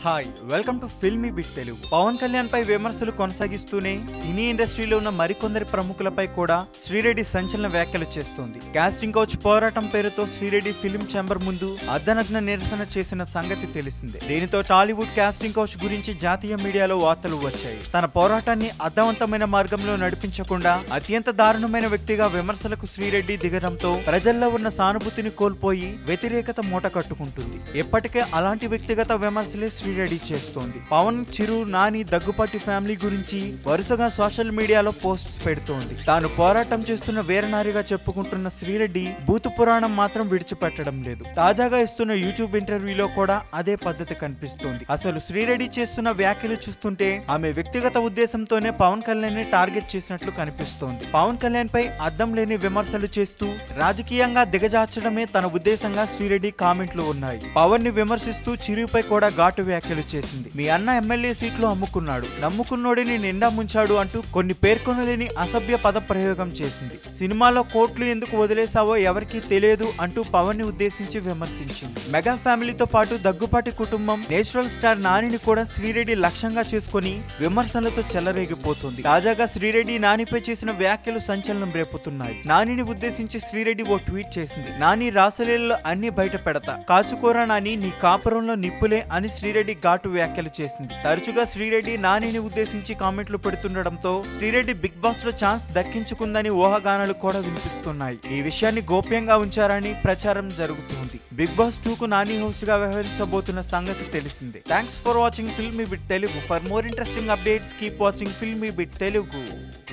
hi welcome to filmy bit Telugu Pawan Kalyan పై విమర్శలు కొనసాగిస్తూనే సినీ ఇండస్ట్రీలో ఉన్న మరికొందరి ప్రముఖులపై కూడా శ్రీరెడ్డి సంచలన వ్యాఖ్యలు చేస్తోంది కాస్టింగ్ కౌచ్ పోరాటం పేరుతో శ్రీరెడ్డి ఫిల్మ్ ఛాంబర్ ముందు అర్ధనగ్న నిరసన చేసిన సంగతి తెలిసిందే దీనితో టాలీవుడ్ కాస్టింగ్ కౌచ్ గురించి జాతీయ మీడియాలో వార్తలు వచ్చాయి తన పోరాటాన్ని అర్థవంతమైన మార్గంలో నడిపించకుండా అత్యంత దారుణమైన వ్యక్తిగా విమర్శలకు శ్రీరెడ్డి దిగడంతో ప్రజల్లో ఉన్న సానుభూతిని కోల్పోయి వ్యతిరేకత మూట కట్టుకుంటుంది ఎప్పటికే అలాంటి వ్యక్తిగత విమర్శలే శ్రీరెడ్డి చేస్తోంది పవన్ చిరు నాని దగ్గుపాటి ఫ్యామిలీ గురించి వరుసగా సోషల్ మీడియాలో పోస్ట్స్ పెడుతోంది తాను పోరాటం చేస్తున్న వీరనారిగా చెప్పుకుంటున్న శ్రీరెడ్డి భూత పురాణం మాత్రం విడిచిపెట్టడం లేదు తాజాగా ఇస్తున్న యూట్యూబ్ ఇంటర్వ్యూలో కూడా అదే పద్ధతి కనిపిస్తోంది అసలు శ్రీరెడ్డి చేస్తున్న వ్యాఖ్యలు చూస్తుంటే ఆమె వ్యక్తిగత ఉద్దేశంతోనే పవన్ కళ్యాణ్ ని టార్గెట్ చేసినట్లు కనిపిస్తోంది పవన్ కళ్యాణ్ పై అర్థం లేని విమర్శలు చేస్తూ రాజకీయంగా దిగజార్చడమే తన ఉద్దేశంగా శ్రీరెడ్డి కామెంట్లు ఉన్నాయి పవన్ ని విమర్శిస్తూ చిరుపై కూడా ఘాటు వ్యాఖ్యలు చేసింది మీ అన్న ఎమ్మెల్యే సీట్లు అమ్ముకున్నాడు నమ్ముకున్నోడిని నిండా ముంచాడు అంటూ కొన్ని పేర్కొనలేని అసభ్య పద ప్రయోగం చేసింది సినిమాలో కోట్లు ఎందుకు వదిలేసావో ఎవరికీ తెలియదు అంటూ పవన్ ని ఉద్దేశించి విమర్శించింది మెగా ఫ్యామిలీతో పాటు దగ్గుపాటి కుటుంబం నేచురల్ స్టార్ నానిని కూడా శ్రీరెడ్డి లక్ష్యంగా చేసుకుని విమర్శలతో చెలరేగిపోతుంది తాజాగా శ్రీరెడ్డి నానిపై చేసిన వ్యాఖ్యలు సంచలనం రేపుతున్నాయి నానిని ఉద్దేశించి శ్రీరెడ్డి ఓ ట్వీట్ చేసింది నాని రాసలీలలో అన్ని బయట పెడతా కాచుకోర నాని నీ కాపురంలో నిప్పులే అని శ్రీరెడ్డి ఘాటు వ్యాఖ్యలు చేసింది తరచుగా శ్రీరెడ్డి నానిని ఉద్దేశించి కామెంట్లు పెడుతుండటంతో శ్రీరెడ్డి బిగ్ బాస్ లో ఛాన్స్ దక్కించుకుందని ఊహాగానాలు కూడా వినిపిస్తున్నాయి ఈ విషయాన్ని గోప్యంగా ఉంచారని ప్రచారం జరుగుతుంది బిగ్ బాస్ టూ కు నాని హోస్ట్ గా వ్యవహరించబోతున్న సంగతి తెలిసిందే thanks for watching filmy bit Telugu for more interesting updates keep watching filmy bit Telugu